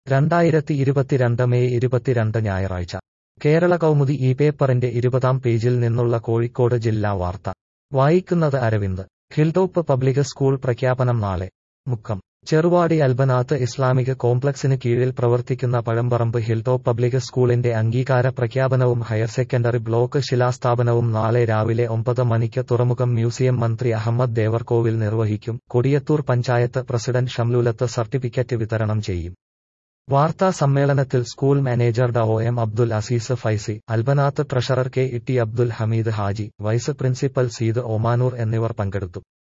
രണ്ടായിരത്തി ഇരുപത്തിരണ്ട് മെയ് ഇരുപത്തിരണ്ട് ഞായറാഴ്ച കേരള കൗമുദി ഈ പേപ്പറിന്റെ ഇരുപതാം പേജിൽ നിന്നുള്ള കോഴിക്കോട് ജില്ലാ വാർത്ത വായിക്കുന്നത് അരവിന്ദ് ഹിൽടോപ്പ് പബ്ലിക് സ്കൂൾ പ്രഖ്യാപനം നാളെ മുക്കം ചെറുവാടി അൽബനാത്ത് ഇസ്ലാമിക് കോംപ്ലക്സിന് കീഴിൽ പ്രവർത്തിക്കുന്ന പഴമ്പറമ്പ് ഹിൽടോപ്പ് പബ്ലിക് സ്കൂളിന്റെ അംഗീകാര പ്രഖ്യാപനവും ഹയർ സെക്കൻഡറി ബ്ലോക്ക് ശിലാസ്ഥാപനവും നാളെ രാവിലെ ഒമ്പത് മണിക്ക് തുറമുഖം മ്യൂസിയം മന്ത്രി അഹമ്മദ് ദേവർകോവിൽ നിർവഹിക്കും കൊടിയത്തൂർ പഞ്ചായത്ത് പ്രസിഡന്റ് ഷംലൂലത്ത് സർട്ടിഫിക്കറ്റ് വിതരണം ചെയ്യും വാർത്താ സമ്മേളനത്തിൽ സ്കൂൾ മാനേജർ ഡ O M Abdul Azeez Faizy Albanath treasurer K E T Abdul Hameed Haji vice principal സീദ് ഒമാനൂർ എന്നിവർ പങ്കെടുത്തു